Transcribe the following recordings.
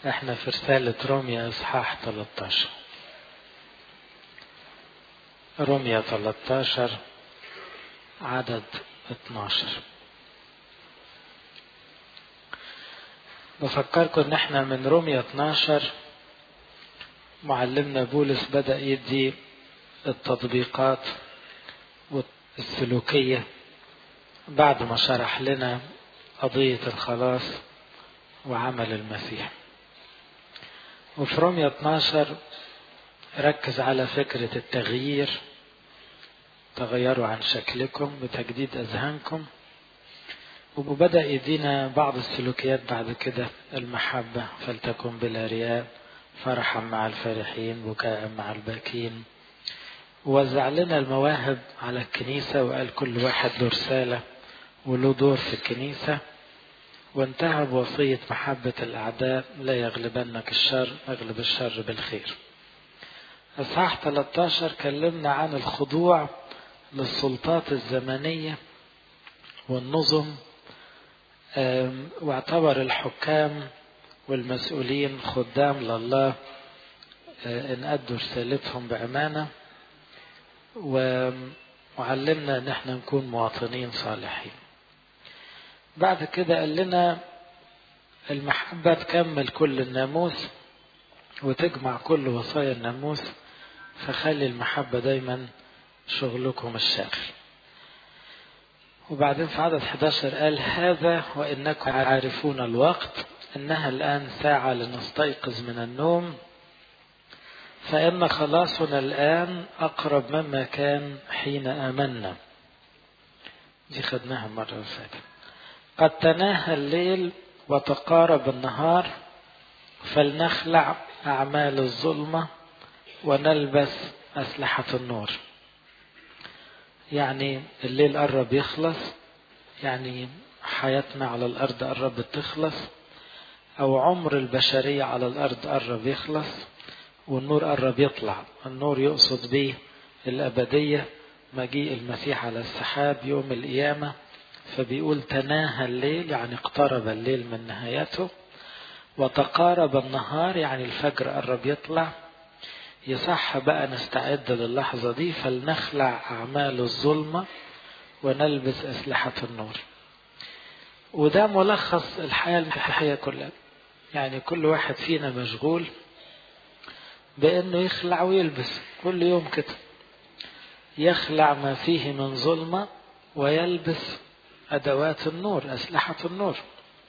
احنا في رسالة روميا اصحاح 13 روميا 13 عدد 12 بفكركم ان احنا من روميا 12 معلمنا بولس بدأ يدي التطبيقات السلوكية بعد ما شرح لنا قضية الخلاص وعمل المسيح وفي روميا 12 ركز على فكرة التغيير تغيروا عن شكلكم بتجديد أذهانكم وبدأ يدينا بعض السلوكيات بعد كده المحبة فلتكن بلا رياء فرحا مع الفرحين بكاء مع الباكين ووزع لنا المواهب على الكنيسة وقال كل واحد له رسالة وله دور في الكنيسة وانتهى بوصية محبة الأعداء لا يغلبنك الشر اغلب الشر بالخير إصحاح 13 كلمنا عن الخضوع للسلطات الزمنية والنظم واعتبر الحكام والمسؤولين خدام لله إن أدوا رسالتهم بأمانة وعلمنا إن احنا نكون مواطنين صالحين بعد كده قال لنا المحبة تكمل كل الناموس وتجمع كل وصايا الناموس فخلي المحبة دايما شغلكم الشاغل وبعدين في عدد 11 قال هذا وإنكم عارفون الوقت إنها الآن ساعة لنستيقظ من النوم فإن خلاصنا الآن أقرب مما كان حين آمنا دي خدناها المرة اللي فاتت قد تناهى الليل وتقارب النهار فلنخلع أعمال الظلمة ونلبس أسلحة النور يعني الليل قرب يخلص يعني حياتنا على الأرض قربت تخلص أو عمر البشرية على الأرض قرب يخلص والنور قرب يطلع النور يقصد به الأبدية مجيء المسيح على السحاب يوم القيامة فبيقول تناهى الليل يعني اقترب الليل من نهايته وتقارب النهار يعني الفجر قرب يطلع يصح بقى نستعد للحظة دي فلنخلع أعمال الظلمة ونلبس أسلحة النور وده ملخص الحياة المسيحية كلها يعني كل واحد فينا مشغول بأنه يخلع ويلبس كل يوم كده يخلع ما فيه من ظلمة ويلبس أدوات النور أسلحة النور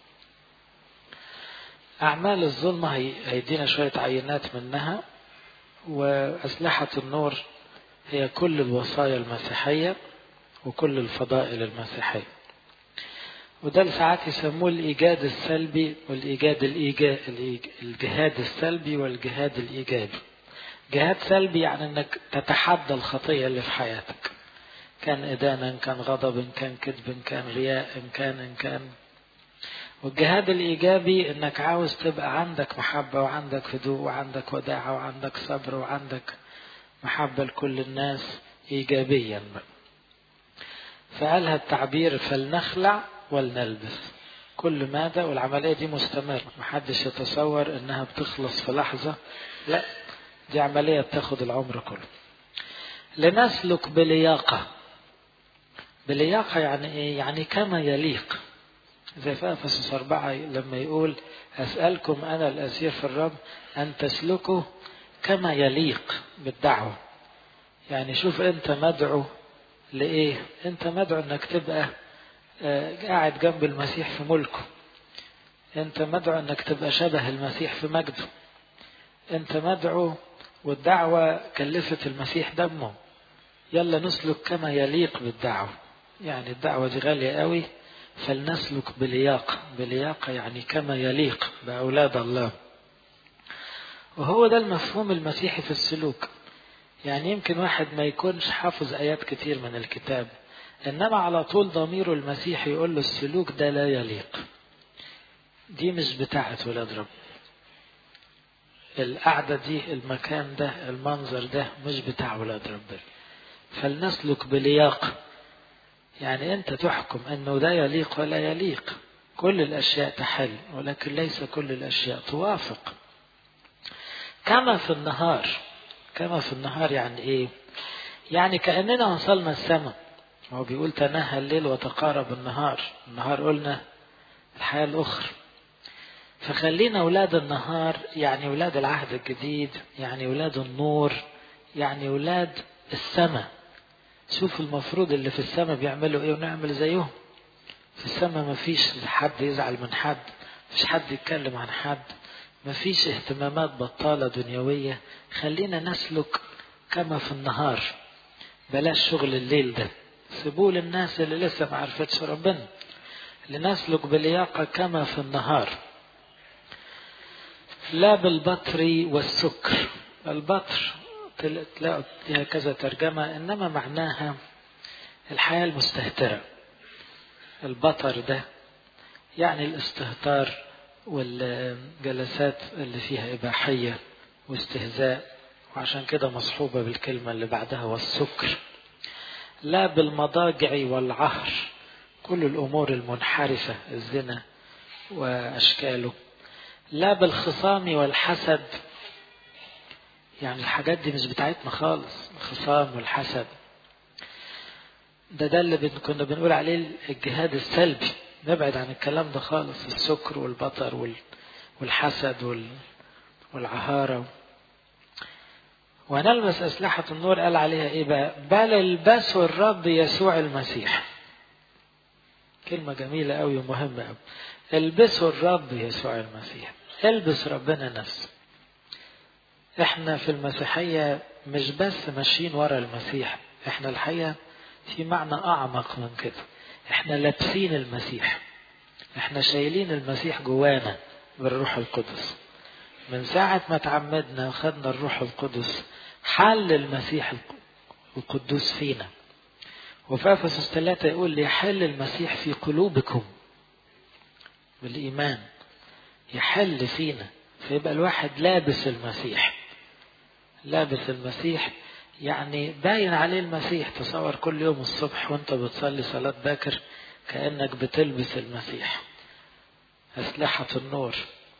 أعمال الظلمة هيدينا شوية عينات منها وأسلحة النور هي كل الوصايا المسيحية وكل الفضائل المسيحية وده اللي ساعات يسموه الإيجاد السلبي والإيجاد الإيجاد الجهاد السلبي والجهاد الإيجابي جهاد سلبي يعني أنك تتحدى الخطية اللي في حياتك كان إدانة إن كان غضب إن كان كذب إن كان رياء إن كان إن كان والجهاد الإيجابي إنك عاوز تبقى عندك محبة وعندك هدوء وعندك وداعة وعندك صبر وعندك محبة لكل الناس إيجابيا فقالها التعبير فلنخلع ولنلبس كل ماذا والعملية دي مستمرة محدش يتصور إنها بتخلص في لحظة لا دي عملية بتاخد العمر كله لنسلك بلياقة بلياقة يعني إيه؟ يعني كما يليق زي في أفسس أربعة لما يقول أسألكم أنا الأسير في الرب أن تسلكوا كما يليق بالدعوة يعني شوف أنت مدعو لإيه أنت مدعو أنك تبقى قاعد جنب المسيح في ملكه أنت مدعو أنك تبقى شبه المسيح في مجده أنت مدعو والدعوة كلفت المسيح دمه يلا نسلك كما يليق بالدعوة يعني الدعوة دي غالية قوي فلنسلك بلياقة بلياقة يعني كما يليق بأولاد الله وهو ده المفهوم المسيحي في السلوك يعني يمكن واحد ما يكونش حافظ آيات كتير من الكتاب إنما على طول ضميره المسيحي يقول له السلوك ده لا يليق دي مش بتاعة ولاد رب القعدة دي المكان ده المنظر ده مش بتاع ولاد ربنا فلنسلك بلياقة يعني أنت تحكم أنه ده يليق ولا يليق كل الأشياء تحل ولكن ليس كل الأشياء توافق كما في النهار كما في النهار يعني إيه يعني كأننا وصلنا السماء هو بيقول تنهى الليل وتقارب النهار النهار قلنا الحياة الأخرى فخلينا أولاد النهار يعني أولاد العهد الجديد يعني أولاد النور يعني أولاد السماء شوف المفروض اللي في السماء بيعملوا ايه ونعمل زيهم في السماء مفيش حد يزعل من حد مفيش حد يتكلم عن حد مفيش اهتمامات بطالة دنيوية خلينا نسلك كما في النهار بلاش شغل الليل ده سيبوه للناس اللي لسه ما عرفتش ربنا لنسلك بلياقة كما في النهار لا بالبطر والسكر البطر تلاقوا فيها كذا ترجمة إنما معناها الحياة المستهترة البطر ده يعني الاستهتار والجلسات اللي فيها إباحية واستهزاء وعشان كده مصحوبة بالكلمة اللي بعدها والسكر لا بالمضاجع والعهر كل الأمور المنحرفة الزنا وأشكاله لا بالخصام والحسد يعني الحاجات دي مش بتاعتنا خالص الخصام والحسد ده ده اللي بن كنا بنقول عليه الجهاد السلبي نبعد عن الكلام ده خالص السكر والبطر وال والحسد وال والعهارة ونلبس أسلحة النور قال عليها إيه بقى بل البسوا الرب يسوع المسيح كلمة جميلة أوي ومهمة أوي البسوا الرب يسوع المسيح البس ربنا نفسه احنا في المسيحية مش بس ماشيين ورا المسيح احنا الحقيقة في معنى اعمق من كده احنا لابسين المسيح احنا شايلين المسيح جوانا بالروح القدس من ساعة ما تعمدنا وخدنا الروح القدس حل المسيح القدوس فينا وفي افسس ثلاثة يقول ليحل المسيح في قلوبكم بالإيمان يحل فينا فيبقى الواحد لابس المسيح لابس المسيح يعني باين عليه المسيح تصور كل يوم الصبح وانت بتصلي صلاة باكر كأنك بتلبس المسيح أسلحة النور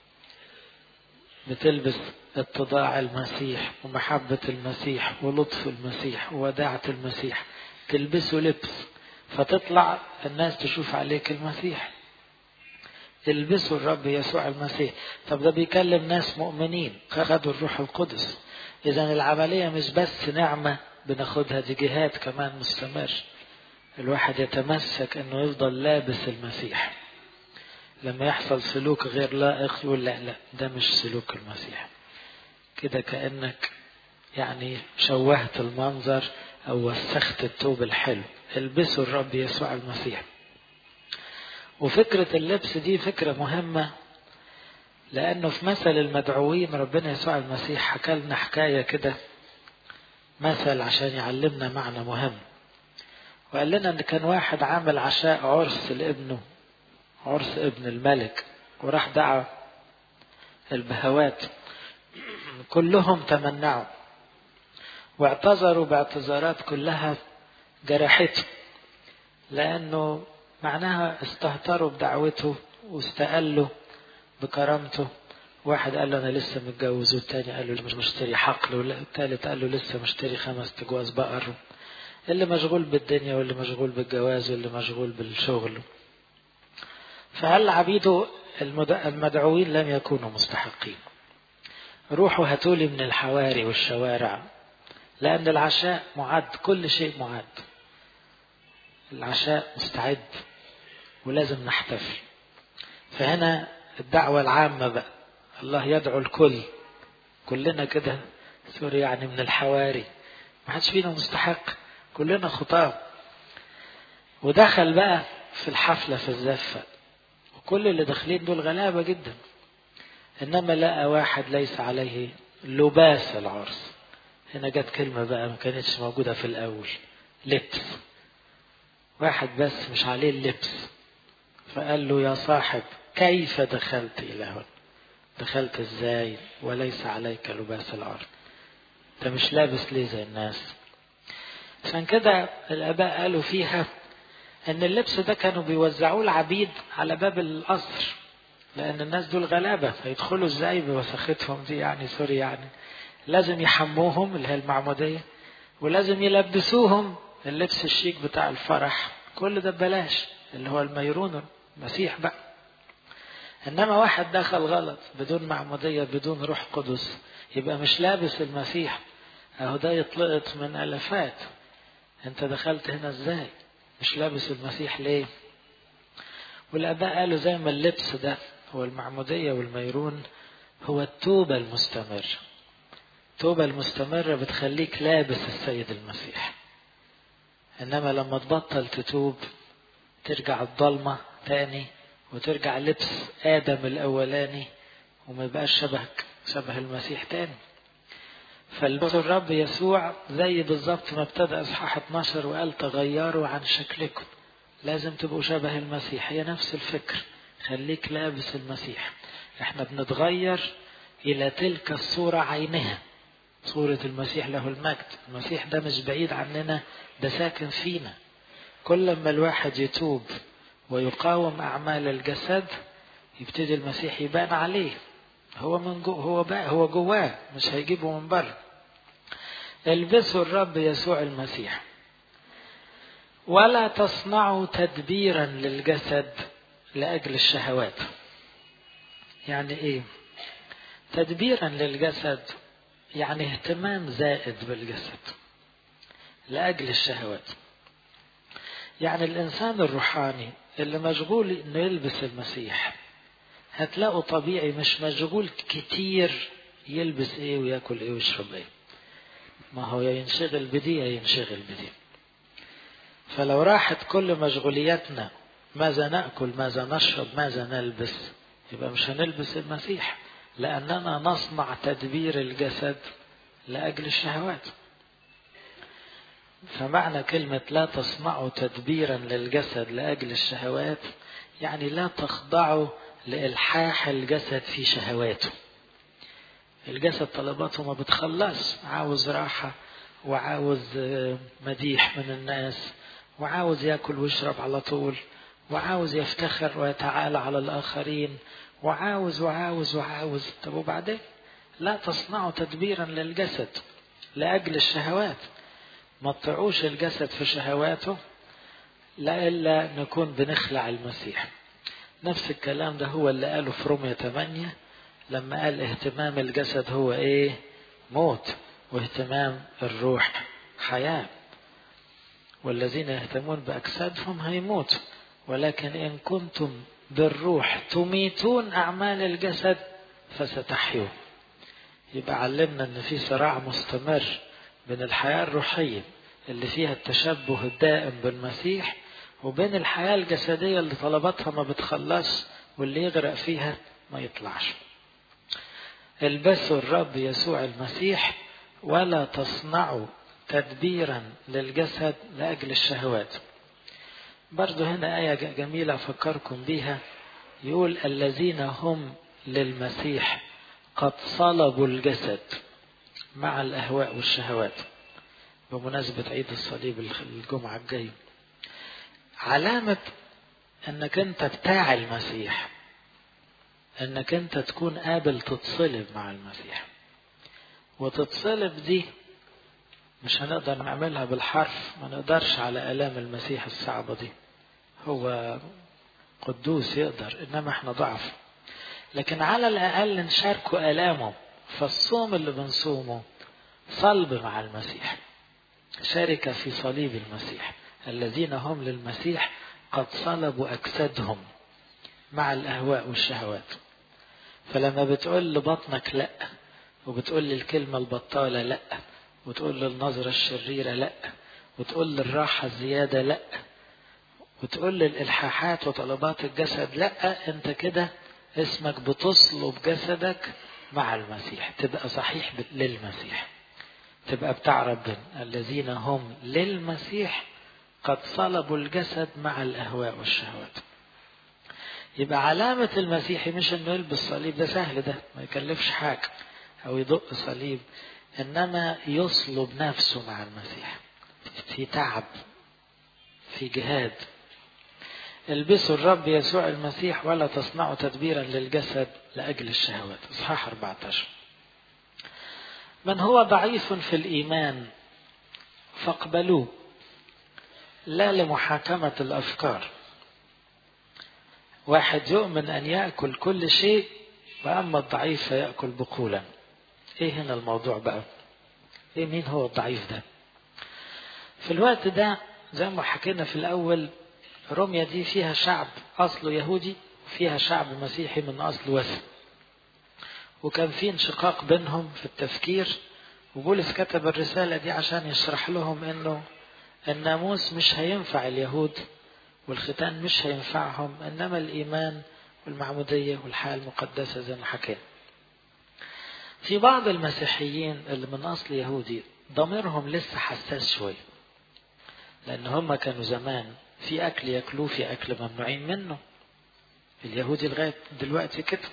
بتلبس اتضاع المسيح ومحبة المسيح ولطف المسيح ووداعة المسيح تلبسه لبس فتطلع الناس تشوف عليك المسيح البسوا الرب يسوع المسيح طب ده بيكلم ناس مؤمنين خدوا الروح القدس اذا العملية مش بس نعمة بناخدها دي جهاد كمان مستمر الواحد يتمسك انه يفضل لابس المسيح لما يحصل سلوك غير لائق يقول لا لا ده مش سلوك المسيح كده كأنك يعني شوهت المنظر او وسخت التوب الحلو البسوا الرب يسوع المسيح وفكرة اللبس دي فكرة مهمة لأنه في مثل المدعوين ربنا يسوع المسيح حكى لنا حكاية كده مثل عشان يعلمنا معنى مهم وقال لنا إن كان واحد عامل عشاء عرس لابنه عرس ابن الملك وراح دعا البهوات كلهم تمنعوا واعتذروا باعتذارات كلها جرحته لأنه معناها استهتروا بدعوته واستقلوا بكرامته واحد قال له انا لسه متجوز والتاني قال له مش مشتري حقل والتالت قال له لسه مشتري خمس تجواز بقر اللي مشغول بالدنيا واللي مشغول بالجواز واللي مشغول بالشغل فهل عبيده المدعوين لم يكونوا مستحقين روحوا هاتولي من الحواري والشوارع لأن العشاء معد كل شيء معد العشاء مستعد ولازم نحتفل فهنا الدعوة العامة بقى الله يدعو الكل كلنا كده سوري يعني من الحواري ما حدش فينا مستحق كلنا خطاب ودخل بقى في الحفلة في الزفة وكل اللي داخلين دول غلابة جدا إنما لقى واحد ليس عليه لباس العرس هنا جت كلمة بقى ما كانتش موجودة في الأول لبس واحد بس مش عليه اللبس فقال له يا صاحب كيف دخلت إلى هنا دخلت ازاي وليس عليك لباس الأرض انت مش لابس ليه زي الناس عشان كده الآباء قالوا فيها ان اللبس ده كانوا بيوزعوه العبيد على باب القصر لان الناس دول غلابة فيدخلوا ازاي بوسختهم دي يعني سوري يعني لازم يحموهم اللي هي المعمودية ولازم يلبسوهم اللبس الشيك بتاع الفرح كل ده ببلاش اللي هو الميرون المسيح بقى انما واحد دخل غلط بدون معمودية بدون روح قدس يبقى مش لابس المسيح اهو ده يطلقت من الافات انت دخلت هنا ازاي مش لابس المسيح ليه والاباء قالوا زي ما اللبس ده هو المعمودية والميرون هو التوبة المستمرة التوبة المستمرة بتخليك لابس السيد المسيح إنما لما تبطل تتوب ترجع الضلمة تاني وترجع لبس آدم الأولاني وما يبقاش شبهك شبه المسيح تاني فالبس الرب يسوع زي بالظبط ما ابتدأ إصحاح 12 وقال تغيروا عن شكلكم لازم تبقوا شبه المسيح هي نفس الفكر خليك لابس المسيح احنا بنتغير إلى تلك الصورة عينها صورة المسيح له المجد المسيح ده مش بعيد عننا ده ساكن فينا كل ما الواحد يتوب ويقاوم أعمال الجسد يبتدي المسيح يبان عليه هو من جو هو بقى هو جواه مش هيجيبه من بره البسوا الرب يسوع المسيح ولا تصنعوا تدبيرا للجسد لأجل الشهوات يعني ايه تدبيرا للجسد يعني اهتمام زائد بالجسد لأجل الشهوات يعني الإنسان الروحاني اللي مشغول إنه يلبس المسيح هتلاقوا طبيعي مش مشغول كتير يلبس إيه وياكل إيه ويشرب إيه ما هو يا ينشغل بدي يا ينشغل بدي فلو راحت كل مشغولياتنا ماذا نأكل ماذا نشرب ماذا نلبس يبقى مش هنلبس المسيح لأننا نصنع تدبير الجسد لأجل الشهوات فمعنى كلمة لا تصنعوا تدبيرا للجسد لأجل الشهوات يعني لا تخضعوا لإلحاح الجسد في شهواته الجسد طلباته ما بتخلص عاوز راحة وعاوز مديح من الناس وعاوز ياكل ويشرب على طول وعاوز يفتخر ويتعالى على الآخرين وعاوز وعاوز وعاوز طب وبعدين لا تصنعوا تدبيرا للجسد لأجل الشهوات ما تطيعوش الجسد في شهواته لإلا نكون بنخلع المسيح نفس الكلام ده هو اللي قاله في رومية 8 لما قال اهتمام الجسد هو ايه موت واهتمام الروح حياة والذين يهتمون بأجسادهم هيموتوا ولكن إن كنتم بالروح تميتون أعمال الجسد فستحيون يبقى علمنا أن في صراع مستمر بين الحياة الروحية اللي فيها التشبه الدائم بالمسيح وبين الحياة الجسدية اللي طلباتها ما بتخلص واللي يغرق فيها ما يطلعش البسوا الرب يسوع المسيح ولا تصنعوا تدبيرا للجسد لأجل الشهوات برضو هنا آية جميلة أفكركم بيها يقول الذين هم للمسيح قد صلبوا الجسد مع الأهواء والشهوات بمناسبة عيد الصليب الجمعة الجاية علامة انك انت بتاع المسيح انك انت تكون قابل تتصلب مع المسيح وتتصلب دي مش هنقدر نعملها بالحرف ما نقدرش على آلام المسيح الصعبة دي هو قدوس يقدر إنما احنا ضعف لكن على الأقل نشاركه آلامه فالصوم اللي بنصومه صلب مع المسيح شارك في صليب المسيح الذين هم للمسيح قد صلبوا أجسادهم مع الأهواء والشهوات فلما بتقول لبطنك لأ وبتقول للكلمة البطالة لأ وتقول للنظرة الشريرة لأ وتقول للراحة الزيادة لأ وتقول للإلحاحات وطلبات الجسد لأ أنت كده اسمك بتصلب جسدك مع المسيح تبقى صحيح للمسيح تبقى بتاع ربنا الذين هم للمسيح قد صلبوا الجسد مع الأهواء والشهوات يبقى علامة المسيحي مش انه يلبس صليب ده سهل ده ما يكلفش حاجة او يدق صليب انما يصلب نفسه مع المسيح في تعب في جهاد البسوا الرب يسوع المسيح ولا تصنعوا تدبيرا للجسد لأجل الشهوات إصحاح 14 من هو ضعيف في الإيمان فاقبلوه لا لمحاكمة الأفكار واحد يؤمن أن يأكل كل شيء وأما الضعيف فيأكل بقولا إيه هنا الموضوع بقى إيه مين هو الضعيف ده في الوقت ده زي ما حكينا في الأول روميا دي فيها شعب أصله يهودي وفيها شعب مسيحي من أصل وثن وكان في انشقاق بينهم في التفكير وبولس كتب الرسالة دي عشان يشرح لهم انه الناموس مش هينفع اليهود والختان مش هينفعهم انما الايمان والمعمودية والحياة المقدسة زي ما حكينا في بعض المسيحيين اللي من اصل يهودي ضميرهم لسه حساس شوية لان هم كانوا زمان في اكل ياكلوه في اكل ممنوعين منه اليهودي لغاية دلوقتي كده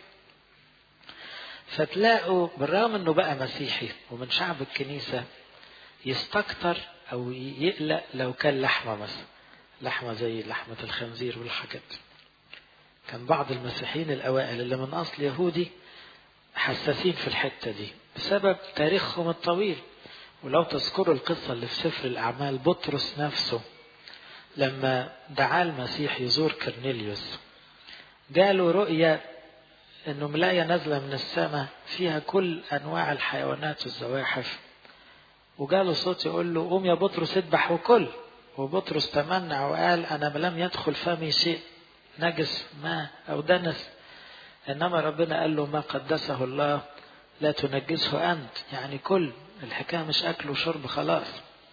فتلاقوا بالرغم انه بقى مسيحي ومن شعب الكنيسة يستكتر او يقلق لو كان لحمة مثلا لحمة زي لحمة الخنزير والحاجات كان بعض المسيحيين الاوائل اللي من اصل يهودي حساسين في الحتة دي بسبب تاريخهم الطويل ولو تذكروا القصة اللي في سفر الأعمال بطرس نفسه لما دعا المسيح يزور كرنيليوس جاله رؤية انه ملاية نازلة من السماء فيها كل انواع الحيوانات والزواحف وجاله صوت يقول له قوم يا بطرس اذبح وكل وبطرس تمنع وقال انا لم يدخل فمي شيء نجس ما او دنس انما ربنا قال له ما قدسه الله لا تنجسه انت يعني كل الحكايه مش اكل وشرب خلاص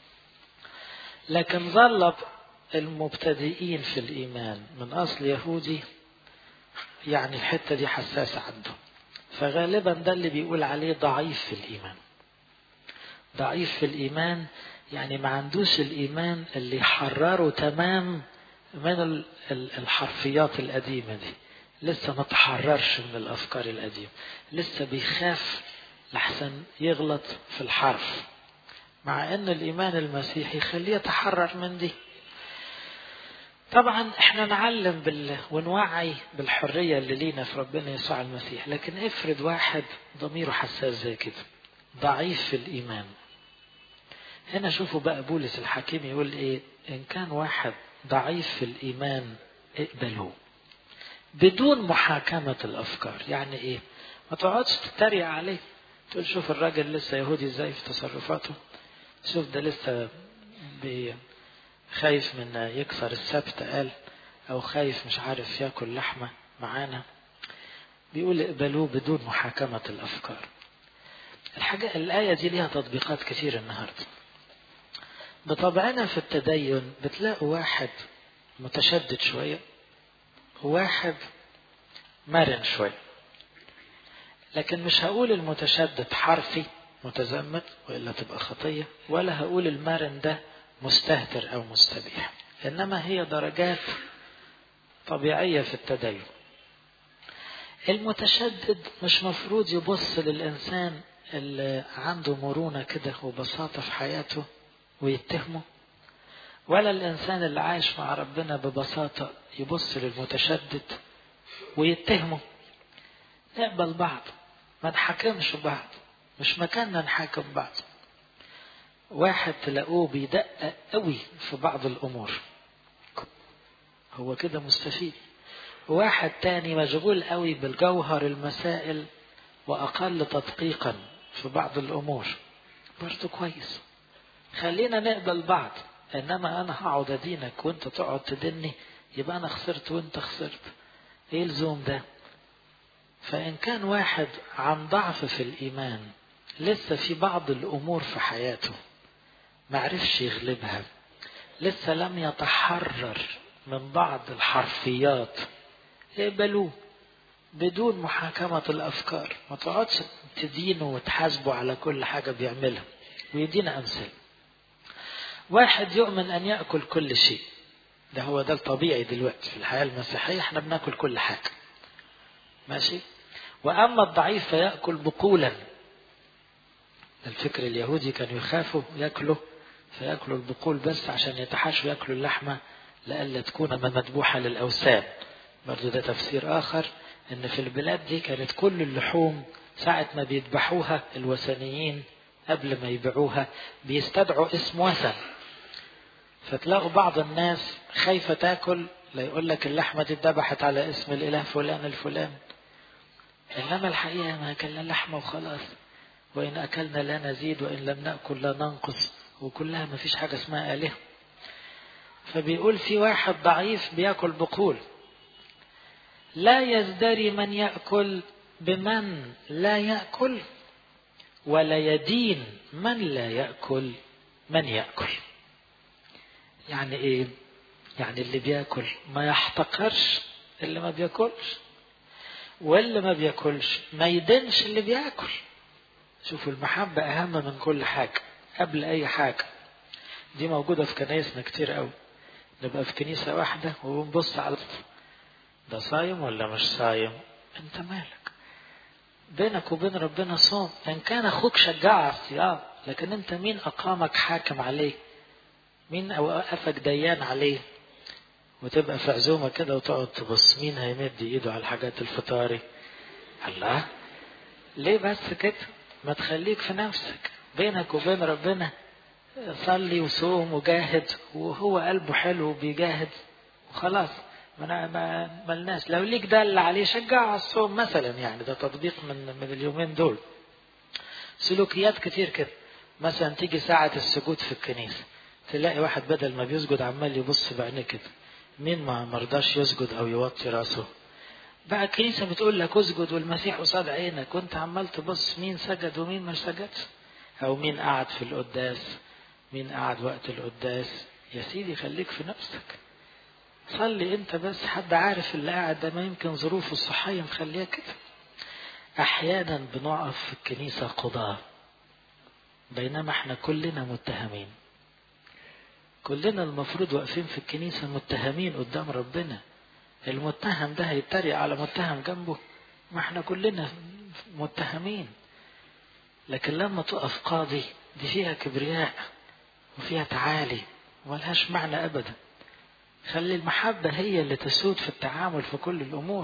لكن ظل المبتدئين في الايمان من اصل يهودي يعني الحتة دي حساسة عنده فغالبا ده اللي بيقول عليه ضعيف في الإيمان ضعيف في الإيمان يعني ما عندوش الإيمان اللي يحرره تمام من الحرفيات القديمة دي لسه ما تحررش من الأفكار القديمة لسه بيخاف لحسن يغلط في الحرف مع أن الإيمان المسيحي يخليه يتحرر من دي طبعا احنا نعلم بال... ونوعي بالحريه اللي لينا في ربنا يسوع المسيح لكن افرض واحد ضميره حساس زي كده ضعيف في الايمان هنا شوفوا بقى بولس الحكيم يقول ايه ان كان واحد ضعيف في الايمان اقبلوه بدون محاكمة الأفكار يعني إيه ما تقعدش تتريق عليه تقول شوف الراجل لسه يهودي ازاي في تصرفاته شوف ده لسه بي خايف من يكسر السبت قال او خايف مش عارف ياكل لحمه معانا بيقول اقبلوه بدون محاكمه الافكار الحاجه الايه دي ليها تطبيقات كتير النهارده بطبعنا في التدين بتلاقوا واحد متشدد شويه وواحد مرن شويه لكن مش هقول المتشدد حرفي متزمت والا تبقى خطيه ولا هقول المرن ده مستهتر أو مستبيح إنما هي درجات طبيعية في التدين المتشدد مش مفروض يبص للإنسان اللي عنده مرونة كده وبساطة في حياته ويتهمه ولا الإنسان اللي عايش مع ربنا ببساطة يبص للمتشدد ويتهمه نقبل بعض ما نحاكمش بعض مش مكاننا نحاكم بعض واحد تلاقوه بيدقق قوي في بعض الامور هو كده مستفيد واحد تاني مشغول قوي بالجوهر المسائل واقل تدقيقا في بعض الامور برضه كويس خلينا نقبل بعض انما انا هقعد ادينك وانت تقعد تدني يبقى انا خسرت وانت خسرت ايه الزوم ده فان كان واحد عن ضعف في الايمان لسه في بعض الامور في حياته معرفش يغلبها لسه لم يتحرر من بعض الحرفيات اقبلوه بدون محاكمة الأفكار ما تقعدش تدينه وتحاسبه على كل حاجة بيعملها ويدينا أمثلة واحد يؤمن أن يأكل كل شيء ده هو ده الطبيعي دلوقتي في الحياة المسيحية احنا بناكل كل حاجة ماشي وأما الضعيف فيأكل بقولا الفكر اليهودي كانوا يخافوا ياكلوا فياكلوا البقول بس عشان يتحاشوا ياكلوا اللحمة لئلا تكون مذبوحة للأوثان برضو ده تفسير آخر إن في البلاد دي كانت كل اللحوم ساعة ما بيذبحوها الوثنيين قبل ما يبيعوها بيستدعوا اسم وثن فتلاقوا بعض الناس خايفة تاكل لا يقول لك اللحمة دي اتذبحت على اسم الإله فلان الفلان إنما الحقيقة ما أكلنا لحمة وخلاص وإن أكلنا لا نزيد وإن لم نأكل لا ننقص وكلها ما فيش حاجة اسمها آلهة فبيقول في واحد ضعيف بياكل بقول لا يزدري من يأكل بمن لا يأكل ولا يدين من لا يأكل من يأكل يعني ايه يعني اللي بياكل ما يحتقرش اللي ما بياكلش واللي ما بياكلش ما يدينش اللي بياكل شوفوا المحبة أهم من كل حاجة قبل أي حاجة دي موجودة في كنايسنا كتير قوي نبقى في كنيسة واحدة وبنبص على ده صايم ولا مش صايم انت مالك بينك وبين ربنا صوم ان كان اخوك شجعه على الصيام لكن انت مين اقامك حاكم عليه مين اوقفك ديان عليه وتبقى في عزومه كده وتقعد تبص مين هيمد ايده على الحاجات الفطاري الله ليه بس كده ما تخليك في نفسك بينك وبين ربنا صلي وصوم وجاهد وهو قلبه حلو وبيجاهد وخلاص ما ما ملناش لو ليك دل عليه شجعه على الصوم مثلا يعني ده تطبيق من من اليومين دول سلوكيات كتير كده مثلا تيجي ساعة السجود في الكنيسة تلاقي واحد بدل ما بيسجد عمال يبص بعينيه كده مين ما مرضاش يسجد او يوطي راسه بقى الكنيسة بتقول لك اسجد والمسيح قصاد عينك وانت عمال تبص مين سجد ومين ما سجدش او مين قعد في القداس مين قعد وقت القداس يا سيدي خليك في نفسك صلي انت بس حد عارف اللي قاعد ده ما يمكن ظروفه الصحية مخليها كده احيانا بنقف في الكنيسة قضاة بينما احنا كلنا متهمين كلنا المفروض واقفين في الكنيسة متهمين قدام ربنا المتهم ده هيتريق على متهم جنبه ما احنا كلنا متهمين لكن لما تقف قاضي دي فيها كبرياء وفيها تعالي ولهاش معنى ابدا خلي المحبة هي اللي تسود في التعامل في كل الأمور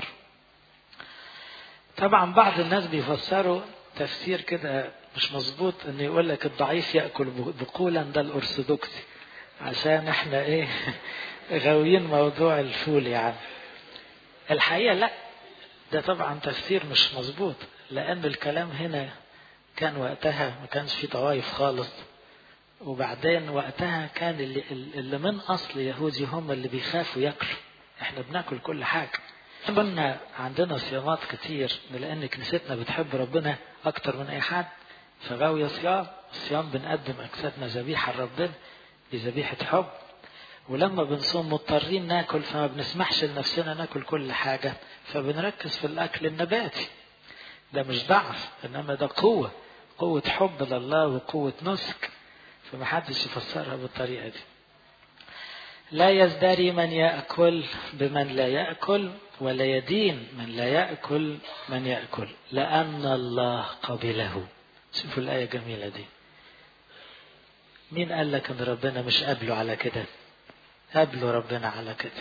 طبعا بعض الناس بيفسروا تفسير كده مش مظبوط انه يقول لك الضعيف ياكل بقولا ده الارثوذكسي عشان احنا ايه غاويين موضوع الفول يعني الحقيقه لا ده طبعا تفسير مش مظبوط لان الكلام هنا كان وقتها ما كانش في طوائف خالص وبعدين وقتها كان اللي, اللي من اصل يهودي هم اللي بيخافوا ياكلوا احنا بناكل كل حاجه كنا عندنا صيامات كتير لان كنيستنا بتحب ربنا اكتر من اي حد فغاوية صيام الصيام بنقدم اجسادنا ذبيحه لربنا دي ذبيحه حب ولما بنصوم مضطرين ناكل فما بنسمحش لنفسنا ناكل كل حاجه فبنركز في الاكل النباتي ده مش ضعف انما ده قوه قوه حب لله وقوه نسك فمحدش يفسرها بالطريقة دي لا يزدري من يأكل بمن لا يأكل ولا يدين من لا يأكل من يأكل لأن الله قبله شوفوا الآية جميلة دي مين قال لك ان ربنا مش قابله على كده قابله ربنا على كده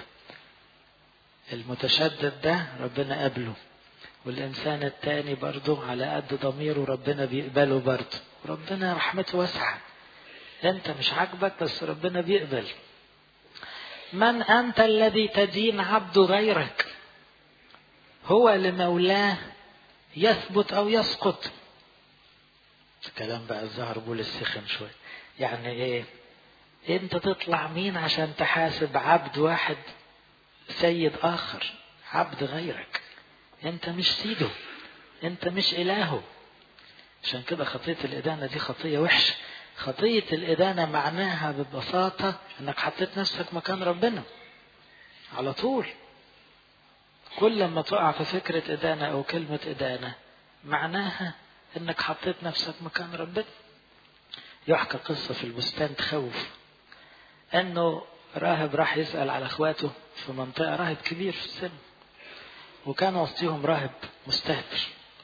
المتشدد ده ربنا قابله والإنسان التاني برضه على قد ضميره ربنا بيقبله برضه ربنا رحمته واسعه انت مش عاجبك بس ربنا بيقبل من انت الذي تدين عبد غيرك هو لمولاه يثبت او يسقط الكلام بقى الظهر بول السخن شوي يعني ايه انت تطلع مين عشان تحاسب عبد واحد سيد اخر عبد غيرك انت مش سيده انت مش الهه عشان كده خطيه الادانه دي خطيه وحشه خطية الإدانة معناها ببساطة إنك حطيت نفسك مكان ربنا على طول كل لما تقع في فكرة إدانة أو كلمة إدانة معناها إنك حطيت نفسك مكان ربنا يحكى قصة في البستان تخوف إنه راهب راح يسأل على إخواته في منطقة راهب كبير في السن وكان وسطهم راهب مستهتر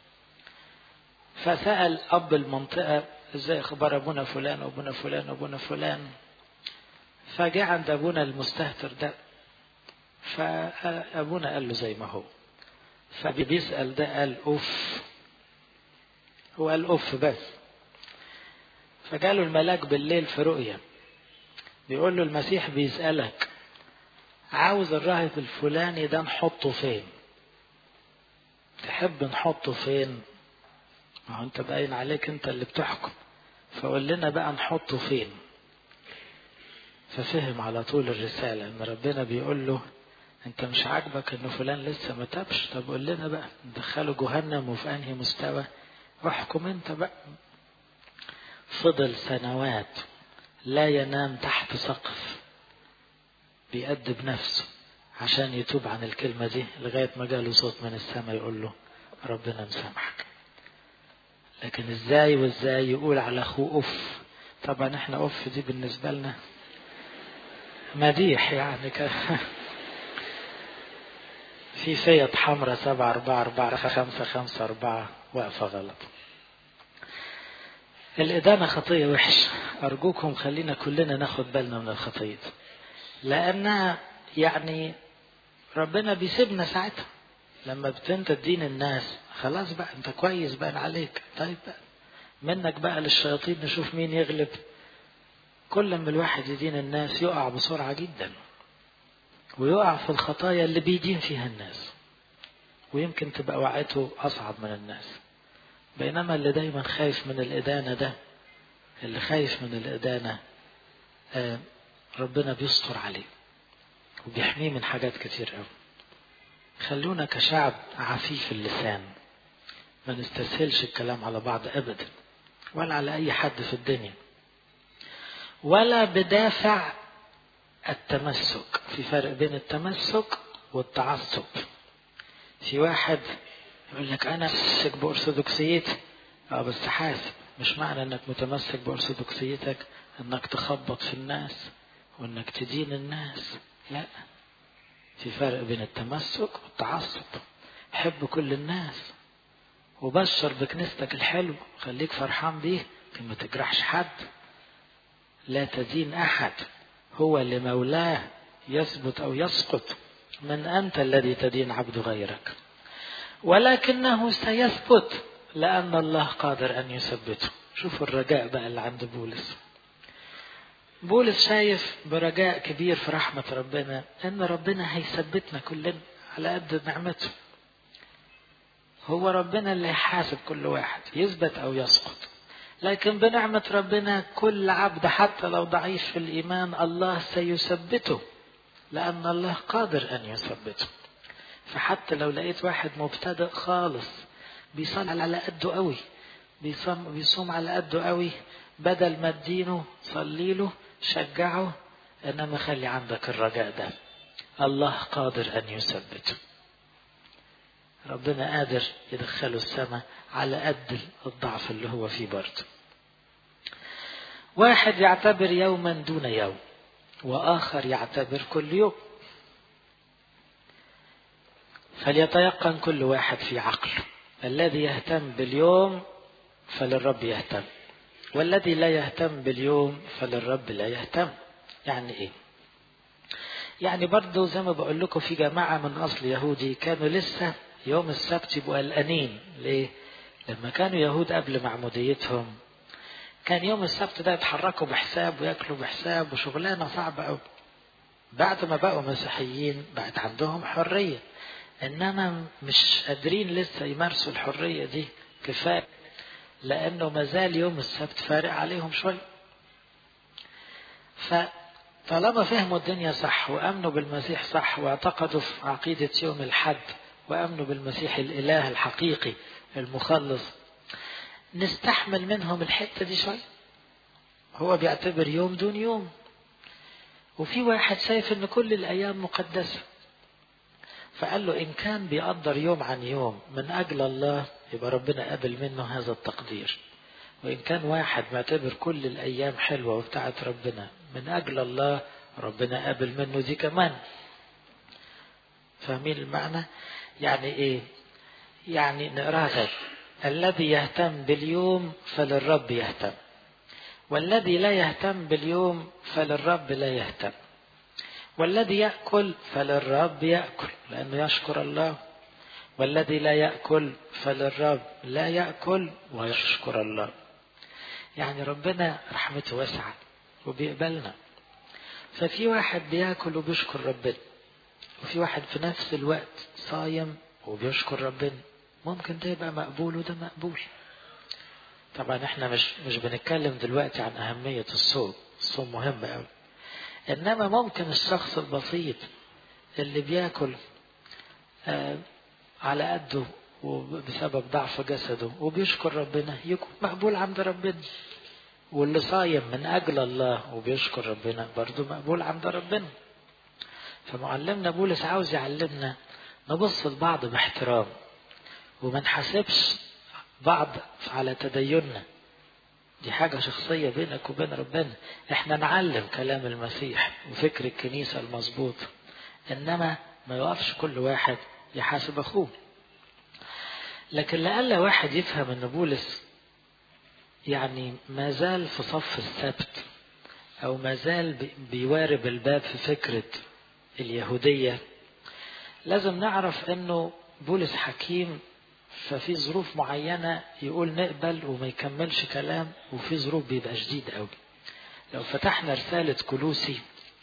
فسأل أب المنطقة ازاي اخبار ابونا فلان وابونا فلان وابونا فلان فجاء عند أبونا المستهتر ده فأبونا قال له زي ما هو فبيسأل ده قال أوف هو قال أوف بس فجاله الملاك بالليل في رؤية بيقول له المسيح بيسألك عاوز الراهب الفلاني ده نحطه فين تحب نحطه فين ما هو انت باين عليك انت اللي بتحكم فقول لنا بقى نحطه فين ففهم على طول الرسالة ان ربنا بيقول له انت مش عاجبك ان فلان لسه ما تابش طب قول لنا بقى ندخله جهنم وفي انهي مستوى واحكم انت بقى فضل سنوات لا ينام تحت سقف بيأدب نفسه عشان يتوب عن الكلمة دي لغاية ما جاله صوت من السماء يقول له ربنا مسامحك لكن ازاي وازاي يقول على اخوه اوف طبعا احنا اوف دي بالنسبة لنا مديح يعني ك... في فيت حمراء سبعة أربعة أربعة خمسة خمسة أربعة واقفة غلط الإدانة خطية وحشة أرجوكم خلينا كلنا ناخد بالنا من الخطية لأنها يعني ربنا بيسيبنا ساعتها لما بتنت تدين الناس خلاص بقى انت كويس بقى عليك طيب بقى منك بقى للشياطين نشوف مين يغلب كل ما الواحد يدين الناس يقع بسرعة جدا ويقع في الخطايا اللي بيدين فيها الناس ويمكن تبقى وقعته أصعب من الناس بينما اللي دايما خايف من الإدانة ده اللي خايف من الإدانة آه ربنا بيستر عليه وبيحميه من حاجات كتير قوي خلونا كشعب عفيف اللسان ما نستسهلش الكلام على بعض ابدا ولا على اي حد في الدنيا ولا بدافع التمسك في فرق بين التمسك والتعصب في واحد يقول لك انا متمسك بارثوذكسيتي اه بس حاسب مش معنى انك متمسك بارثوذكسيتك انك تخبط في الناس وانك تدين الناس لا في فرق بين التمسك والتعصب حب كل الناس وبشر بكنيستك الحلو خليك فرحان بيه لكن ما تجرحش حد لا تدين احد هو لمولاه يثبت او يسقط من انت الذي تدين عبد غيرك ولكنه سيثبت لان الله قادر ان يثبته شوفوا الرجاء بقى اللي عند بولس بولس شايف برجاء كبير في رحمة ربنا إن ربنا هيثبتنا كلنا على قد نعمته. هو ربنا اللي هيحاسب كل واحد يثبت أو يسقط. لكن بنعمة ربنا كل عبد حتى لو ضعيف في الإيمان الله سيثبته لأن الله قادر أن يثبته. فحتى لو لقيت واحد مبتدئ خالص بيصلي على قده قوي بيصوم بيصوم على قده قوي بدل ما تدينه صلي له شجعه انما خلي عندك الرجاء ده الله قادر ان يثبته ربنا قادر يدخله السماء على قد الضعف اللي هو فيه برضه واحد يعتبر يوما دون يوم واخر يعتبر كل يوم فليتيقن كل واحد في عقله الذي يهتم باليوم فللرب يهتم والذي لا يهتم باليوم فللرب لا يهتم يعني ايه يعني برضه زي ما بقول لكم في جماعة من أصل يهودي كانوا لسه يوم السبت يبقوا قلقانين ليه؟ لما كانوا يهود قبل معموديتهم كان يوم السبت ده يتحركوا بحساب وياكلوا بحساب وشغلانة صعبة قوي بعد ما بقوا مسيحيين بقت عندهم حرية إنما مش قادرين لسه يمارسوا الحرية دي كفاية لأنه مازال يوم السبت فارق عليهم شوي فطالما فهموا الدنيا صح وأمنوا بالمسيح صح واعتقدوا في عقيدة يوم الحد وأمنوا بالمسيح الإله الحقيقي المخلص نستحمل منهم الحتة دي شوي هو بيعتبر يوم دون يوم وفي واحد شايف ان كل الايام مقدسه فقال له ان كان بيقدر يوم عن يوم من اجل الله يبقى ربنا قبل منه هذا التقدير وإن كان واحد معتبر كل الأيام حلوة وبتاعت ربنا من أجل الله ربنا قبل منه دي كمان فاهمين المعنى يعني إيه يعني نقراها الذي يهتم باليوم فللرب يهتم والذي لا يهتم باليوم فللرب لا يهتم والذي يأكل فللرب يأكل لأنه يشكر الله والذي لا يأكل فللرب لا يأكل ويشكر الله يعني ربنا رحمته واسعة وبيقبلنا ففي واحد بياكل وبيشكر ربنا وفي واحد في نفس الوقت صايم وبيشكر ربنا ممكن ده يبقى مقبول وده مقبول طبعا احنا مش مش بنتكلم دلوقتي عن أهمية الصوم الصوم مهم قوي إنما ممكن الشخص البسيط اللي بياكل آه على قده وبسبب ضعف جسده وبيشكر ربنا يكون مقبول عند ربنا واللي صايم من أجل الله وبيشكر ربنا برضه مقبول عند ربنا فمعلمنا بولس عاوز يعلمنا نبص لبعض باحترام وما نحاسبش بعض على تديننا دي حاجة شخصية بينك وبين ربنا احنا نعلم كلام المسيح وفكر الكنيسة المظبوط انما ما يقفش كل واحد يحاسب اخوه لكن لألا واحد يفهم ان بولس يعني ما زال في صف السبت او ما زال بيوارب الباب في فكرة اليهودية لازم نعرف انه بولس حكيم ففي ظروف معينة يقول نقبل وما يكملش كلام وفي ظروف بيبقى شديد قوي لو فتحنا رسالة كلوسي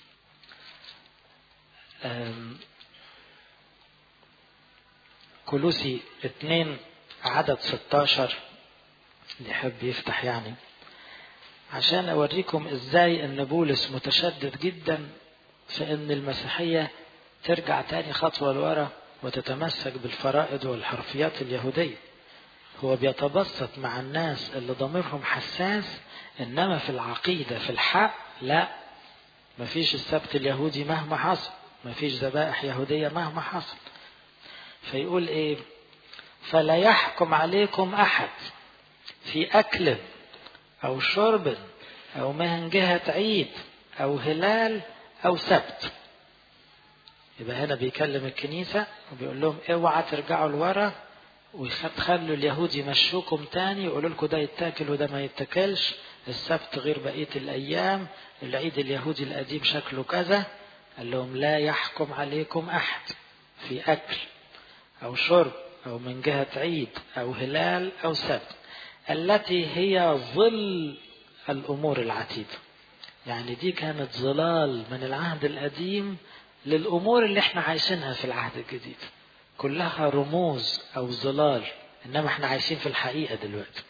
كلوسي اتنين عدد 16 اللي يحب يفتح يعني عشان اوريكم ازاي ان بولس متشدد جدا في ان المسيحية ترجع تاني خطوة لورا وتتمسك بالفرائض والحرفيات اليهودية هو بيتبسط مع الناس اللي ضميرهم حساس انما في العقيدة في الحق لا مفيش السبت اليهودي مهما حصل مفيش ذبائح يهودية مهما حصل فيقول ايه فلا يحكم عليكم احد في اكل او شرب او من جهة عيد او هلال او سبت يبقى هنا بيكلم الكنيسة وبيقول لهم اوعى ترجعوا لورا ويخلوا اليهود يمشوكم تاني يقولوا لكم ده يتاكل وده ما يتاكلش السبت غير بقية الأيام العيد اليهودي القديم شكله كذا قال لهم لا يحكم عليكم أحد في أكل أو شرب أو من جهة عيد أو هلال أو سبت التي هي ظل الأمور العتيدة يعني دي كانت ظلال من العهد القديم للأمور اللي احنا عايشينها في العهد الجديد كلها رموز أو ظلال إنما احنا عايشين في الحقيقة دلوقتي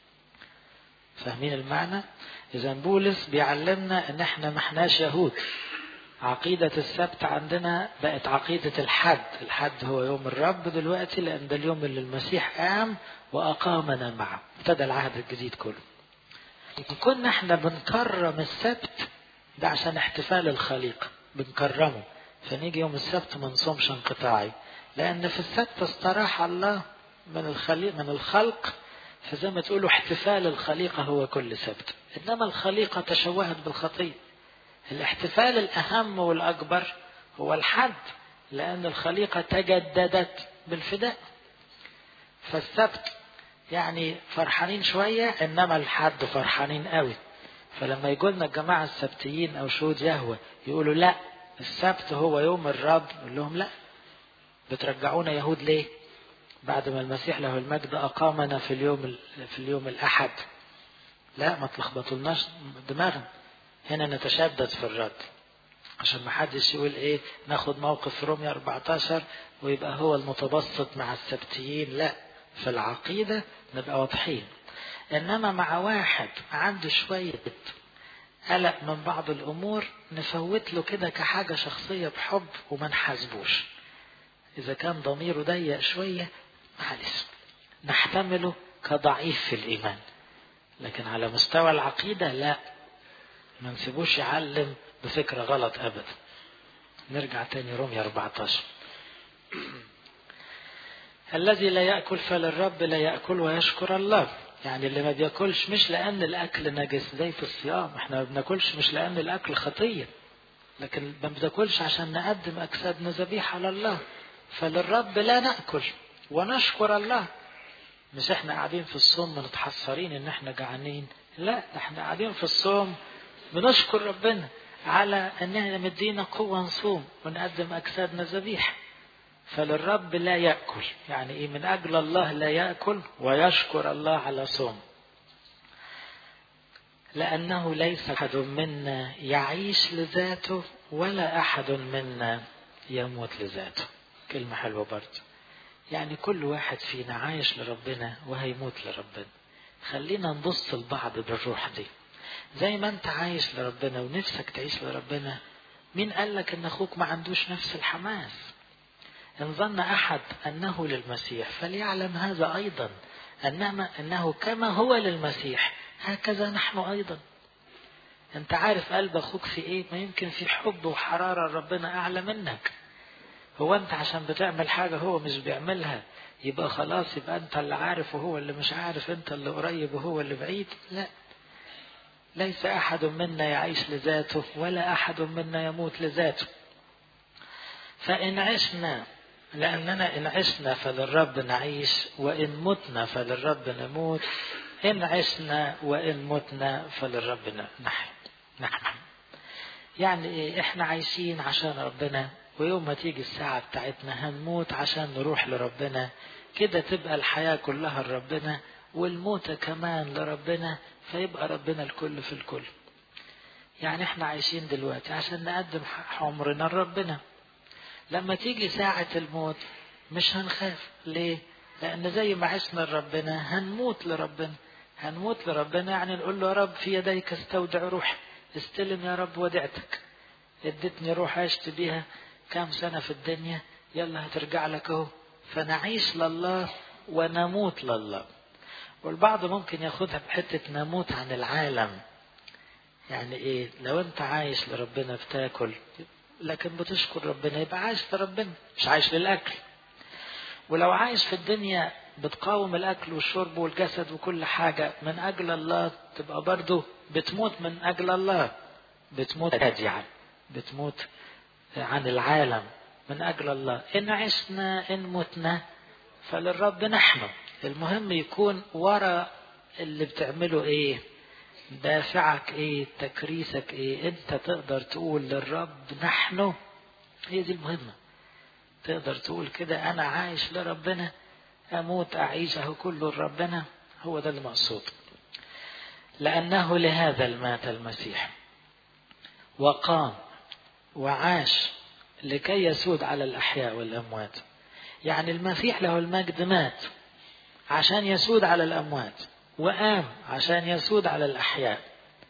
فاهمين المعنى؟ إذا بولس بيعلمنا إن احنا ما احناش يهود عقيدة السبت عندنا بقت عقيدة الحد الحد هو يوم الرب دلوقتي لأن ده اليوم اللي المسيح قام وأقامنا معه ابتدى العهد الجديد كله كنا احنا بنكرم السبت ده عشان احتفال الخليقة بنكرمه فنيجي يوم السبت ما نصومش انقطاعي لأن في السبت استراح الله من الخليق من الخلق فزي ما تقولوا احتفال الخليقة هو كل سبت إنما الخليقة تشوهت بالخطية الاحتفال الأهم والأكبر هو الحد لأن الخليقة تجددت بالفداء فالسبت يعني فرحانين شوية إنما الحد فرحانين قوي فلما يقول لنا الجماعة السبتيين أو شهود يهوى يقولوا لا السبت هو يوم الرب يقول لهم لا بترجعونا يهود ليه بعد ما المسيح له المجد أقامنا في اليوم في اليوم الأحد لا ما تلخبطولناش دماغنا هنا نتشدد في الرد عشان ما حدش يقول ايه ناخد موقف رومية 14 ويبقى هو المتبسط مع السبتيين لا في العقيدة نبقى واضحين انما مع واحد عنده شوية قلق من بعض الامور نفوت له كده كحاجة شخصية بحب وما نحاسبوش اذا كان ضميره ضيق شوية معلش نحتمله كضعيف في الايمان لكن على مستوى العقيدة لا ما نسيبوش يعلم بفكرة غلط أبدا نرجع تاني رومية 14 الذي لا يأكل فللرب لا يأكل ويشكر الله يعني اللي ما بياكلش مش لأن الأكل نجس زي في الصيام احنا ما بناكلش مش لأن الأكل خطية لكن ما بناكلش عشان نقدم أجسادنا ذبيحة لله فللرب لا نأكل ونشكر الله مش احنا قاعدين في الصوم متحسرين ان احنا جعانين لا احنا قاعدين في الصوم بنشكر ربنا على اننا مدينا قوة نصوم ونقدم اجسادنا ذبيحة فللرب لا يأكل يعني ايه من اجل الله لا يأكل ويشكر الله على صوم لأنه ليس أحد منا يعيش لذاته ولا أحد منا يموت لذاته كلمة حلوة برضه يعني كل واحد فينا عايش لربنا وهيموت لربنا خلينا نبص لبعض بالروح دي زي ما انت عايش لربنا ونفسك تعيش لربنا مين قال لك ان اخوك ما عندوش نفس الحماس ان ظن احد انه للمسيح فليعلم هذا ايضا انما انه كما هو للمسيح هكذا نحن ايضا انت عارف قلب اخوك في ايه ما يمكن في حب وحرارة ربنا اعلى منك هو انت عشان بتعمل حاجة هو مش بيعملها يبقى خلاص يبقى انت اللي عارف وهو اللي مش عارف انت اللي قريب وهو اللي بعيد لا ليس احد منا يعيش لذاته ولا احد منا يموت لذاته فان عشنا لاننا ان عشنا فللرب نعيش وان متنا فللرب نموت إن عشنا وإن متنا فللرب نحن نحن يعني إيه إحنا عايشين عشان ربنا ويوم ما تيجي الساعة بتاعتنا هنموت عشان نروح لربنا كده تبقى الحياة كلها لربنا والموتة كمان لربنا فيبقى ربنا الكل في الكل يعني احنا عايشين دلوقتي عشان نقدم عمرنا لربنا لما تيجي ساعة الموت مش هنخاف ليه لأن زي ما عشنا لربنا هنموت لربنا هنموت لربنا يعني نقول له يا رب في يديك استودع روحي استلم يا رب وديعتك اديتني روح عشت بيها كام سنة في الدنيا يلا هترجع لك اهو فنعيش لله ونموت لله والبعض ممكن ياخدها بحتة نموت عن العالم يعني ايه لو انت عايش لربنا بتاكل لكن بتشكر ربنا يبقى عايش لربنا مش عايش للاكل ولو عايش في الدنيا بتقاوم الاكل والشرب والجسد وكل حاجة من اجل الله تبقى برضه بتموت من اجل الله بتموت راجعا بتموت عن العالم من اجل الله ان عشنا ان متنا فللرب نحن المهم يكون ورا اللي بتعمله ايه دافعك ايه تكريسك ايه انت تقدر تقول للرب نحن هي دي المهمة تقدر تقول كده انا عايش لربنا اموت اعيش اهو كله لربنا هو ده المقصود لانه لهذا المات المسيح وقام وعاش لكي يسود على الاحياء والاموات يعني المسيح له المجد مات عشان يسود على الاموات وقام عشان يسود على الأحياء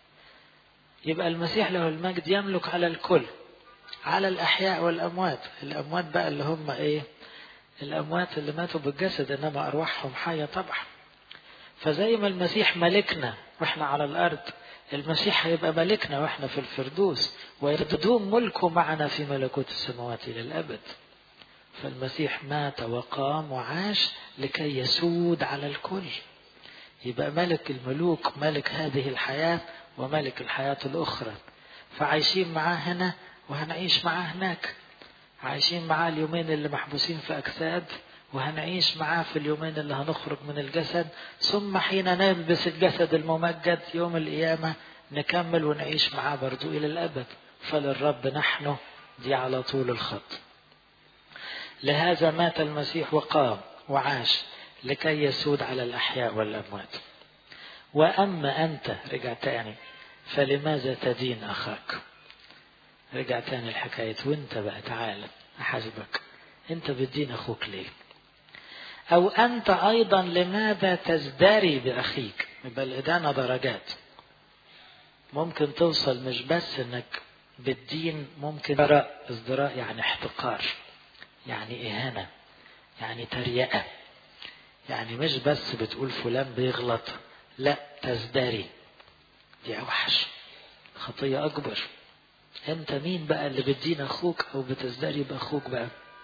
يبقى المسيح له المجد يملك على الكل على الأحياء والأموات الأموات بقى اللي هم إيه الأموات اللي ماتوا بالجسد إنما أرواحهم حية طبعا فزي ما المسيح ملكنا وإحنا على الأرض المسيح هيبقى ملكنا وإحنا في الفردوس ويردوم ملكه معنا في ملكوت السماوات للأبد فالمسيح مات وقام وعاش لكي يسود على الكل يبقى ملك الملوك ملك هذه الحياة وملك الحياة الأخرى فعايشين معاه هنا وهنعيش معاه هناك عايشين معاه اليومين اللي محبوسين في أجساد وهنعيش معاه في اليومين اللي هنخرج من الجسد ثم حين نلبس الجسد الممجد يوم القيامة نكمل ونعيش معاه برضو إلى الأبد فللرب نحن دي على طول الخط لهذا مات المسيح وقام وعاش لكي يسود على الأحياء والأموات وأما أنت رجع تاني فلماذا تدين أخاك رجع تاني الحكاية وانت بقى تعالى أحاسبك انت بتدين أخوك ليه أو أنت أيضا لماذا تزدري بأخيك يبقى الإدانة درجات ممكن توصل مش بس انك بالدين ممكن ازدراء ازدراء يعني احتقار يعني إهانة يعني تريقة يعني مش بس بتقول فلان بيغلط لا تزدري دي اوحش خطية اكبر انت مين بقى اللي بتدين اخوك او بتزدري باخوك بقى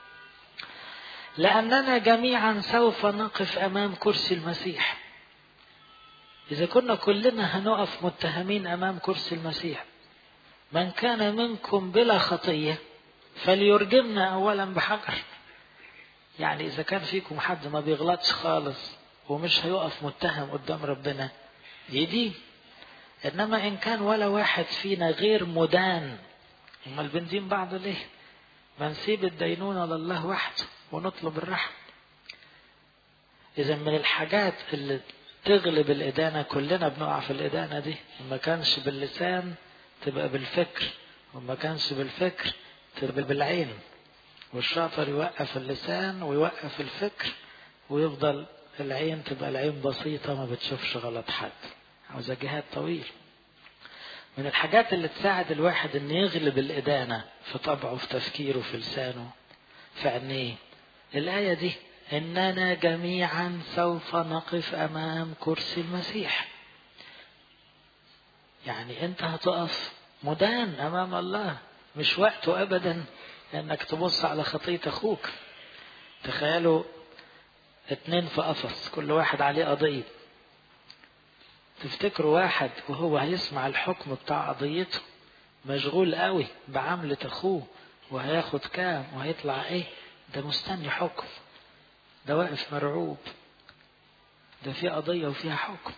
لاننا جميعا سوف نقف امام كرسي المسيح اذا كنا كلنا هنقف متهمين امام كرسي المسيح من كان منكم بلا خطية فليرجمنا اولا بحجر يعني إذا كان فيكم حد ما بيغلطش خالص ومش هيقف متهم قدام ربنا يدين إنما إن كان ولا واحد فينا غير مدان أمال بندين بعض ليه؟ ما نسيب الدينونة لله وحده ونطلب الرحمة إذا من الحاجات اللي تغلب الإدانة كلنا بنقع في الإدانة دي ما كانش باللسان تبقى بالفكر وما كانش بالفكر تبقى بالعين والشاطر يوقف اللسان ويوقف الفكر ويفضل العين تبقى العين بسيطة ما بتشوفش غلط حد عاوزة جهاد طويل من الحاجات اللي تساعد الواحد ان يغلب الإدانة في طبعه في تفكيره في لسانه في عينيه الآية دي إننا جميعا سوف نقف أمام كرسي المسيح يعني أنت هتقف مدان أمام الله مش وقته أبدا إنك تبص على خطية أخوك تخيلوا اتنين في قفص كل واحد عليه قضية تفتكروا واحد وهو هيسمع الحكم بتاع قضيته مشغول قوي بعملة أخوه وهياخد كام وهيطلع إيه ده مستني حكم ده واقف مرعوب ده في قضية وفيها حكم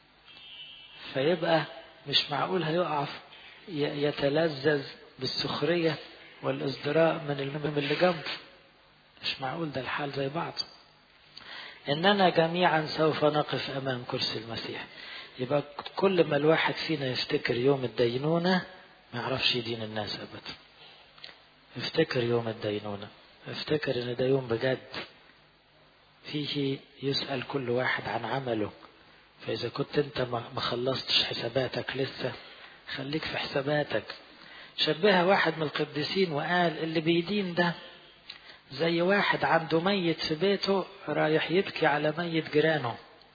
فيبقى مش معقول هيقف يتلذذ بالسخرية والازدراء من المهم اللي جنبه مش معقول ده الحال زي بعضه إننا جميعا سوف نقف أمام كرسي المسيح يبقى كل ما الواحد فينا يفتكر يوم الدينونة ما يعرفش يدين الناس أبدا افتكر يوم الدينونة افتكر ان ده يوم بجد فيه يسأل كل واحد عن عمله فإذا كنت أنت ما خلصتش حساباتك لسه خليك في حساباتك شبهها واحد من القديسين وقال اللي بيدين ده زي واحد عنده ميت في بيته رايح يبكي على ميت جيرانه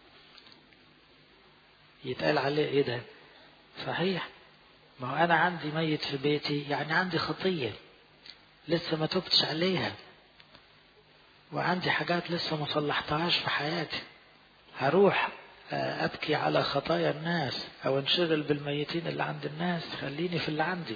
يتقال عليه ايه ده صحيح ما هو انا عندي ميت في بيتي يعني عندي خطيه لسه ما تبتش عليها وعندي حاجات لسه ما صلحتهاش في حياتي هروح ابكي على خطايا الناس او انشغل بالميتين اللي عند الناس خليني في اللي عندي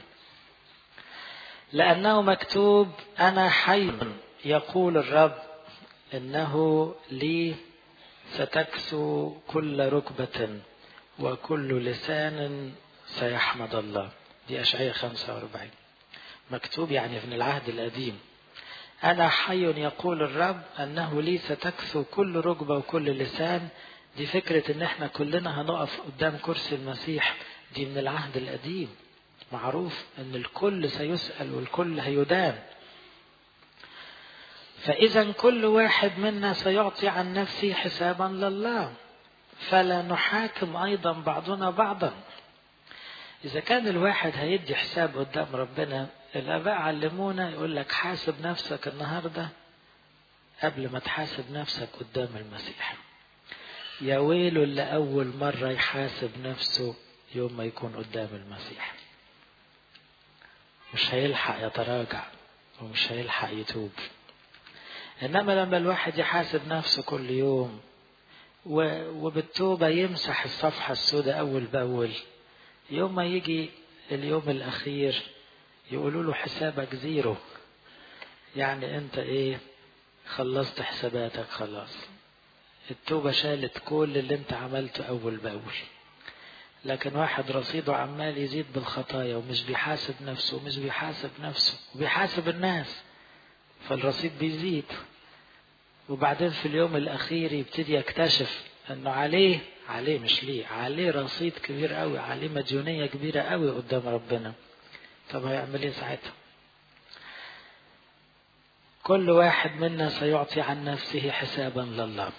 لانه مكتوب انا حي يقول الرب انه لي ستكسو كل ركبه وكل لسان سيحمد الله دي اشعياء 45 مكتوب يعني من العهد القديم أنا حي يقول الرب أنه لي ستكثو كل ركبة وكل لسان دي فكرة إن إحنا كلنا هنقف قدام كرسي المسيح دي من العهد القديم معروف إن الكل سيسأل والكل هيدان فإذا كل واحد منا سيعطي عن نفسه حسابا لله فلا نحاكم أيضا بعضنا بعضا إذا كان الواحد هيدي حساب قدام ربنا الآباء علمونا يقول لك حاسب نفسك النهاردة قبل ما تحاسب نفسك قدام المسيح يا ويله اللي أول مرة يحاسب نفسه يوم ما يكون قدام المسيح مش هيلحق يتراجع ومش هيلحق يتوب إنما لما الواحد يحاسب نفسه كل يوم وبالتوبة يمسح الصفحة السوداء أول بأول يوم ما يجي اليوم الأخير يقولوا له حسابك زيرو يعني أنت إيه خلصت حساباتك خلاص التوبة شالت كل اللي أنت عملته أول بأول لكن واحد رصيده عمال يزيد بالخطايا ومش بيحاسب نفسه ومش بيحاسب نفسه وبيحاسب الناس فالرصيد بيزيد وبعدين في اليوم الأخير يبتدي يكتشف أنه عليه عليه مش ليه عليه رصيد كبير قوي عليه مديونية كبيرة قوي قدام ربنا طب هيعمل ايه ساعتها كل واحد منا سيعطي عن نفسه حسابا لله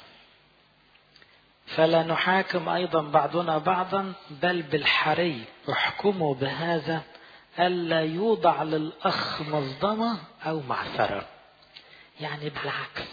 فلا نحاكم أيضا بعضنا بعضا بل بالحري احكموا بهذا ألا يوضع للأخ مصدمة أو معثرة يعني بالعكس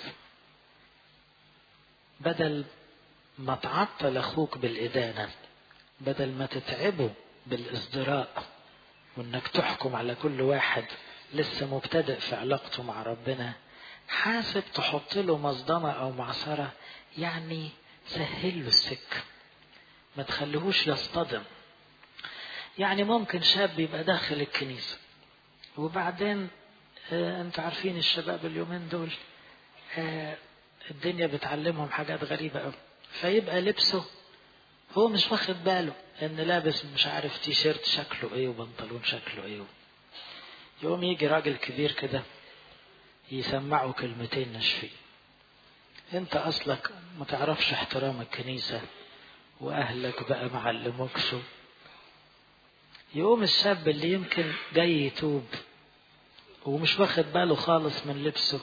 بدل ما تعطل أخوك بالإدانة بدل ما تتعبه بالإصدراء وإنك تحكم على كل واحد لسه مبتدئ في علاقته مع ربنا حاسب تحط له مصدمة أو معصرة يعني سهل له السكة ما تخليهوش يصطدم يعني ممكن شاب يبقى داخل الكنيسة وبعدين آه انتوا عارفين الشباب اليومين دول آه الدنيا بتعلمهم حاجات غريبة قوي فيبقى لبسه هو مش واخد باله ان لابس مش عارف تي شيرت شكله ايه وبنطلون شكله ايه يوم يجي راجل كبير كده يسمعه كلمتين ناشفين انت اصلك ما تعرفش احترام الكنيسة واهلك بقى معلموك شو يقوم الشاب اللي يمكن جاي يتوب ومش واخد باله خالص من لبسه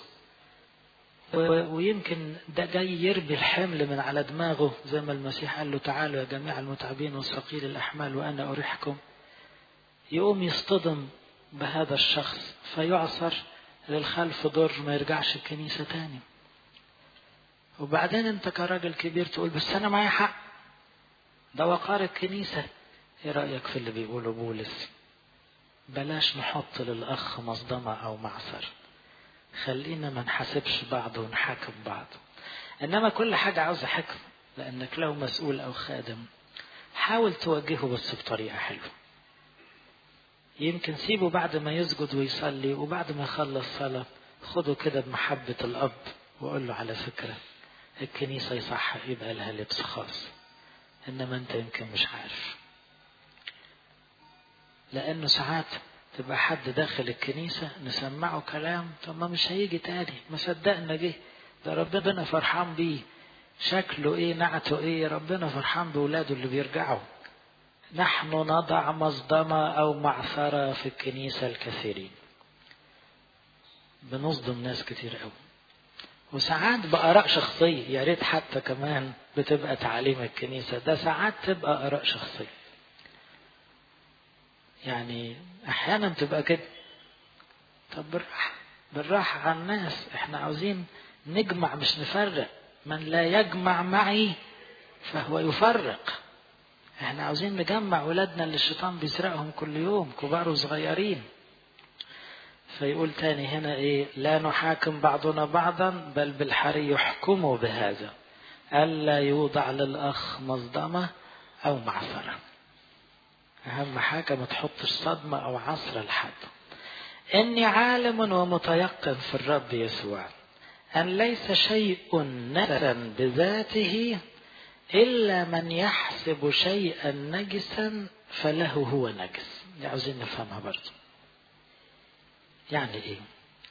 ويمكن ده جاي يربي الحمل من على دماغه زي ما المسيح قال له تعالوا يا جميع المتعبين والثقيل الأحمال وأنا أريحكم يقوم يصطدم بهذا الشخص فيعصر للخلف ضر ما يرجعش الكنيسة تاني وبعدين انت كراجل كبير تقول بس انا معايا حق ده وقار الكنيسة ايه رأيك في اللي بيقوله بولس بلاش نحط للأخ مصدمة أو معصر خلينا ما نحاسبش بعض ونحاكم بعض إنما كل حاجة عاوزة حكم لأنك لو مسؤول أو خادم حاول توجهه بس بطريقة حلوة يمكن سيبه بعد ما يسجد ويصلي وبعد ما يخلص صلاة خده كده بمحبة الأب وقول له على فكرة الكنيسة يصح يبقى لها لبس خاص إنما أنت يمكن مش عارف لأنه ساعات تبقى حد داخل الكنيسة نسمعه كلام طب ما مش هيجي تاني ما صدقنا جه ده ربنا فرحان بيه شكله ايه نعته ايه ربنا فرحان بولاده اللي بيرجعوا نحن نضع مصدمة أو معثرة في الكنيسة الكثيرين بنصدم ناس كتير قوي وساعات بآراء شخصية يا ريت حتى كمان بتبقى تعاليم الكنيسة ده ساعات تبقى آراء شخصية يعني احيانا تبقى كده طب بالراحه بالراحه على الناس احنا عاوزين نجمع مش نفرق من لا يجمع معي فهو يفرق احنا عاوزين نجمع ولادنا اللي الشيطان بيسرقهم كل يوم كبار وصغيرين فيقول تاني هنا ايه لا نحاكم بعضنا بعضا بل بالحري يحكموا بهذا ألا يوضع للأخ مصدمة أو معثرة أهم حاجة ما تحطش صدمة أو عصر لحد إني عالم ومتيقن في الرب يسوع أن ليس شيء نجسا بذاته إلا من يحسب شيئا نجسا فله هو نجس دي عاوزين نفهمها برضه يعني إيه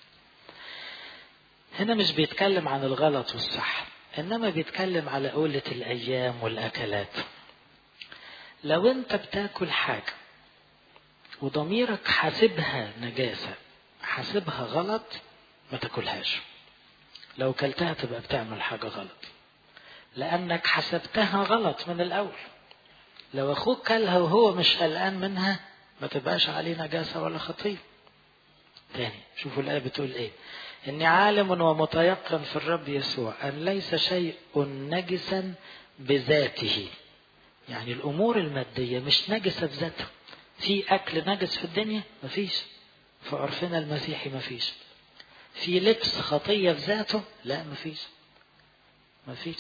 هنا مش بيتكلم عن الغلط والصح إنما بيتكلم على قولة الأيام والأكلات لو انت بتاكل حاجة وضميرك حاسبها نجاسة حاسبها غلط ما تاكلهاش لو كلتها تبقى بتعمل حاجة غلط لأنك حسبتها غلط من الأول لو أخوك كلها وهو مش قلقان منها ما تبقاش عليه نجاسة ولا خطية تاني شوفوا الآية بتقول إيه إني عالم ومتيقن في الرب يسوع أن ليس شيء نجسا بذاته يعني الأمور المادية مش نجسة بذاتها في أكل نجس في الدنيا مفيش في عرفنا المسيحي مفيش في لبس خطية في ذاته لا مفيش مفيش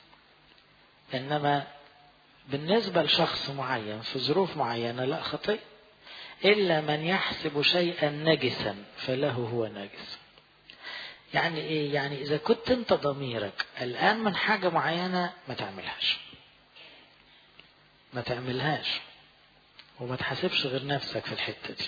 إنما بالنسبة لشخص معين في ظروف معينة لا خطية إلا من يحسب شيئا نجسا فله هو نجس يعني إيه يعني إذا كنت أنت ضميرك الآن من حاجة معينة ما تعملهاش ما تعملهاش وما تحاسبش غير نفسك في الحتة دي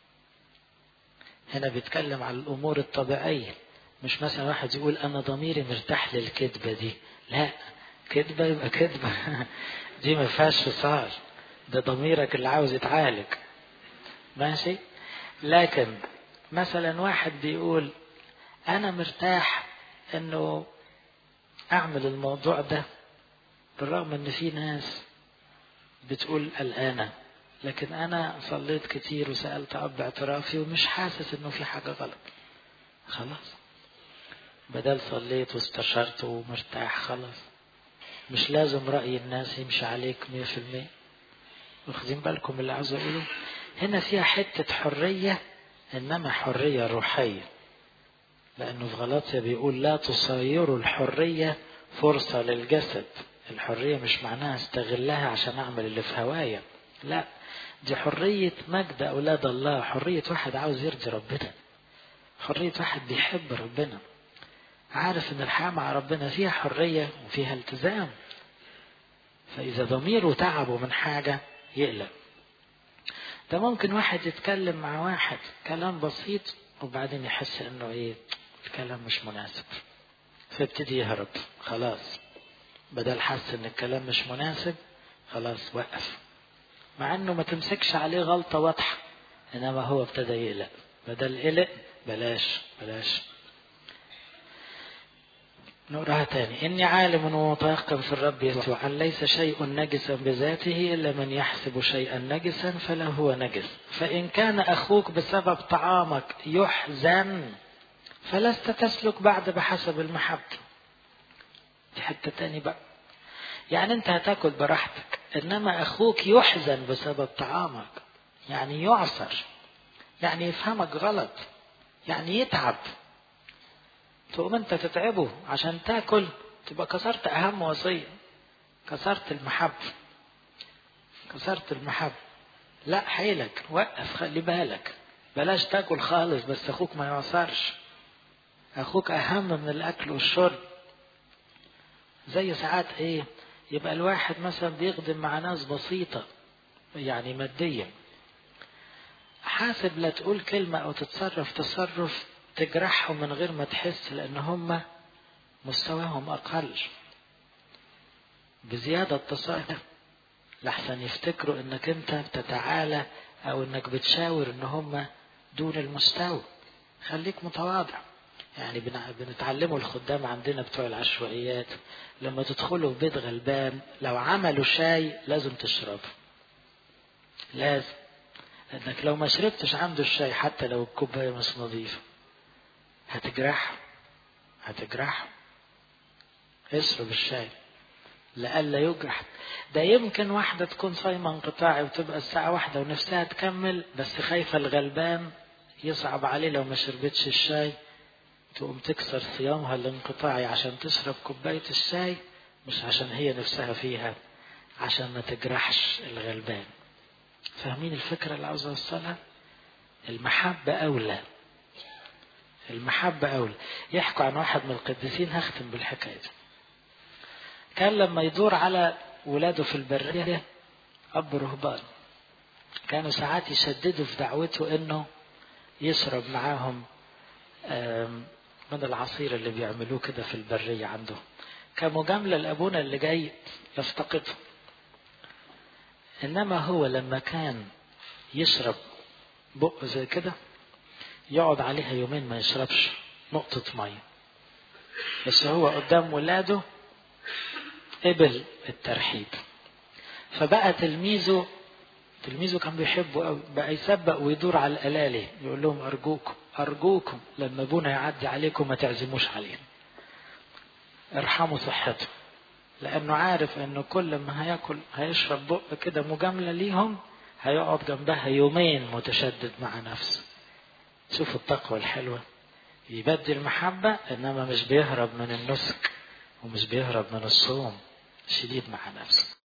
هنا بيتكلم على الأمور الطبيعية مش مثلا واحد يقول أنا ضميري مرتاح للكذبة دي لا كذبة يبقى كذبة دي ما فيهاش فصال ده ضميرك اللي عاوز يتعالج ماشي لكن مثلا واحد بيقول أنا مرتاح إنه أعمل الموضوع ده بالرغم إن في ناس بتقول قلقانة لكن أنا صليت كتير وسألت أب اعترافي ومش حاسس إنه في حاجة غلط خلاص بدل صليت واستشرت ومرتاح خلاص مش لازم رأي الناس يمشي عليك مية في المية واخدين بالكم اللي عاوز أقوله هنا فيها حتة حرية إنما حرية روحية لأنه في غلطية بيقول لا تصيروا الحرية فرصة للجسد الحرية مش معناها استغلها عشان أعمل اللي في هوايا لا دي حرية مجد أولاد الله حرية واحد عاوز يرضي ربنا حرية واحد بيحب ربنا عارف إن الحياة مع ربنا فيها حرية وفيها التزام فإذا ضميره تعبه من حاجة يقلق ده ممكن واحد يتكلم مع واحد كلام بسيط وبعدين يحس انه ايه الكلام مش مناسب فيبتدي يهرب خلاص بدل حس ان الكلام مش مناسب خلاص وقف مع انه ما تمسكش عليه غلطة واضحة انما هو ابتدى يقلق بدل قلق بلاش بلاش نقراها تاني إني عالم ومتيقن في الرب يسوع أن ليس شيء نجسا بذاته إلا من يحسب شيئا نجسا فلا هو نجس فإن كان أخوك بسبب طعامك يحزن فلست تسلك بعد بحسب المحبة دي حتة تاني بقى يعني أنت هتاكل براحتك إنما أخوك يحزن بسبب طعامك يعني يعصر يعني يفهمك غلط يعني يتعب تقوم انت تتعبه عشان تاكل تبقى كسرت اهم وصيه كسرت المحبه كسرت المحبه لا حيلك وقف خلي بالك بلاش تاكل خالص بس اخوك ما يعصرش اخوك اهم من الاكل والشرب زي ساعات ايه يبقى الواحد مثلا بيخدم مع ناس بسيطه يعني ماديا حاسب لا تقول كلمه او تتصرف تصرف تجرحهم من غير ما تحس لان هم مستواهم اقل بزياده تصرف لحسن يفتكروا انك انت بتتعالى او انك بتشاور ان هم دون المستوى خليك متواضع يعني بنتعلموا الخدام عندنا بتوع العشوائيات لما تدخلوا في بيت غلبان لو عملوا شاي لازم تشربه لازم لانك لو ما شربتش عنده الشاي حتى لو الكوبايه مش نظيفه هتجرحه هتجرحه اشرب الشاي لئلا يجرح ده يمكن واحدة تكون صايمة انقطاعي وتبقى الساعة واحدة ونفسها تكمل بس خايفة الغلبان يصعب عليه لو ما شربتش الشاي تقوم تكسر صيامها الانقطاعي عشان تشرب كوباية الشاي مش عشان هي نفسها فيها عشان ما تجرحش الغلبان فاهمين الفكرة اللي عاوز أوصلها المحبة أولى المحبة أولى يحكوا عن واحد من القديسين هختم بالحكاية دي كان لما يدور على ولاده في البرية أب رهبان كانوا ساعات يشددوا في دعوته إنه يشرب معاهم من العصير اللي بيعملوه كده في البرية عنده كمجاملة لأبونا اللي جاي يفتقده إنما هو لما كان يشرب بق زي كده يقعد عليها يومين ما يشربش نقطة مية بس هو قدام ولاده قبل الترحيب فبقى تلميذه تلميذه كان بيحبه قوي بقى يسبق ويدور على الألالي يقول لهم أرجوكم أرجوكم لما أبونا يعدي عليكم ما تعزموش عليه ارحموا صحته لأنه عارف إنه كل ما هياكل هيشرب بق كده مجاملة ليهم هيقعد جنبها يومين متشدد مع نفسه شوفوا التقوى الحلوة يبدي المحبة إنما مش بيهرب من النسك ومش بيهرب من الصوم شديد مع نفسه